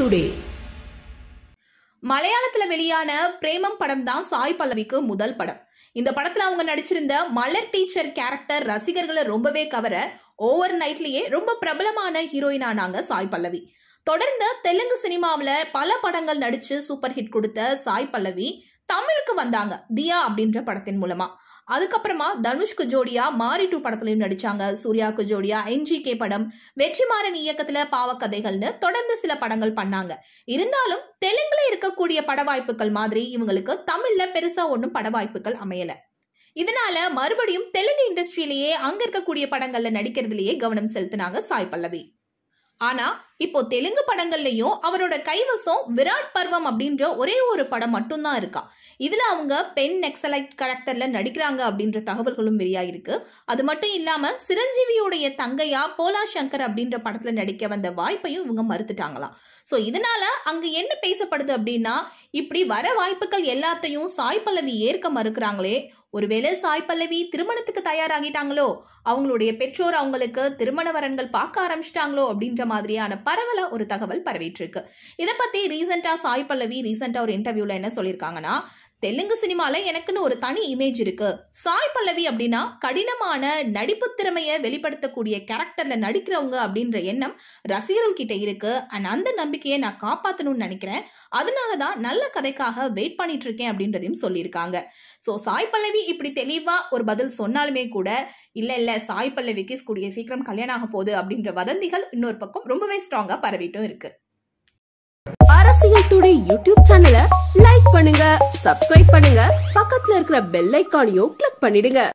today மலையாளத்துல வெளியான பிரேமம் படம் தான் சாய் பல்லவிக்கு முதல் படம் இந்த படத்துல அவங்க நடிச்சிருந்த மலர் டீச்சர் கேரக்டர் ரசிகர்களை ரொம்பவே கவர ஓவர் நைட்லயே ரொம்ப பிரபலமான ஹீரோயின் ஆனாங்க சாய் பல்லவி தொடர்ந்து தெலுங்கு சினிமாவுல பல படங்கள் நடிச்சு சூப்பர் ஹிட் கொடுத்த சாய் பல்லவி தமிழுக்கு வந்தாங்க தியா அப்படின்ற படத்தின் மூலமா அதுக்கப்புறமா தனுஷ்க்கு ஜோடியா மாரி டூ படத்துலயும் நடிச்சாங்க சூர்யாவுக்கு ஜோடியா என்ஜிகே படம் வெற்றிமாறன் இயக்கத்துல பாவக்கதைகள்னு தொடர்ந்து சில படங்கள் பண்ணாங்க இருந்தாலும் தெலுங்குல இருக்கக்கூடிய பட வாய்ப்புகள் மாதிரி இவங்களுக்கு தமிழ்ல பெருசா ஒன்றும் பட வாய்ப்புகள் அமையல இதனால மறுபடியும் தெலுங்கு இண்டஸ்ட்ரியிலேயே அங்க இருக்கக்கூடிய படங்கள்ல நடிக்கிறதுலயே கவனம் செலுத்தினாங்க சாய் பல்லவி ஆனா இப்போ தெலுங்கு படங்கள்லயும் அவரோட கைவசம் விராட் பர்வம் அப்படின்ற ஒரே ஒரு படம் மட்டும்தான் இருக்கா இதுல அவங்க பெண் நெக்ஸலைட் கரெக்டர்ல நடிக்கிறாங்க அப்படின்ற தகவல்களும் வெளியாயிருக்கு அது மட்டும் இல்லாம சிரஞ்சீவியோடைய தங்கையா போலா சங்கர் அப்படின்ற படத்துல நடிக்க வந்த வாய்ப்பையும் இவங்க மறுத்துட்டாங்களாம் சோ இதனால அங்க என்ன பேசப்படுது அப்படின்னா இப்படி வர வாய்ப்புகள் எல்லாத்தையும் சாய் பல்லவி ஏற்க மறுக்கிறாங்களே ஒருவேளை சாய் பல்லவி திருமணத்துக்கு தயாராகிட்டாங்களோ அவங்களுடைய பெற்றோர் அவங்களுக்கு திருமண வரன்கள் பார்க்க ஆரம்பிச்சிட்டாங்களோ அப்படின்ற மாதிரியான பரவல ஒரு தகவல் பரவிட்டு இருக்கு இதை பத்தி ரீசெண்டா சாய் பல்லவி ரீசெண்டா ஒரு இன்டர்வியூல என்ன சொல்லியிருக்காங்கன்னா தெலுங்கு சினிமால எனக்குன்னு ஒரு தனி இமேஜ் இருக்கு சாய் பல்லவி அப்படின்னா கடினமான நடிப்பு திறமையை வெளிப்படுத்தக்கூடிய கேரக்டர்ல நடிக்கிறவங்க அப்படின்ற எண்ணம் ரசிகர்கள் கிட்ட இருக்கு அண்ட் அந்த நம்பிக்கையை நான் காப்பாத்தணும்னு நினைக்கிறேன் அதனாலதான் நல்ல கதைக்காக வெயிட் பண்ணிட்டு இருக்கேன் அப்படின்றதையும் சொல்லியிருக்காங்க ஸோ சாய் பல்லவி இப்படி தெளிவா ஒரு பதில் சொன்னாலுமே கூட இல்ல இல்ல சாய் பல்லவிக்கு கூடிய சீக்கிரம் கல்யாணம் ஆக போகுது அப்படின்ற வதந்திகள் இன்னொரு பக்கம் ரொம்பவே ஸ்ட்ராங்கா பரவிட்டும் இருக்கு அரசியல் டுடே யூடியூப் சேனலை லைக் பண்ணுங்க சப்ஸ்கிரைப் பண்ணுங்க பக்கத்துல இருக்கிற பெல் ஐக்கானையும் கிளிக் பண்ணிடுங்க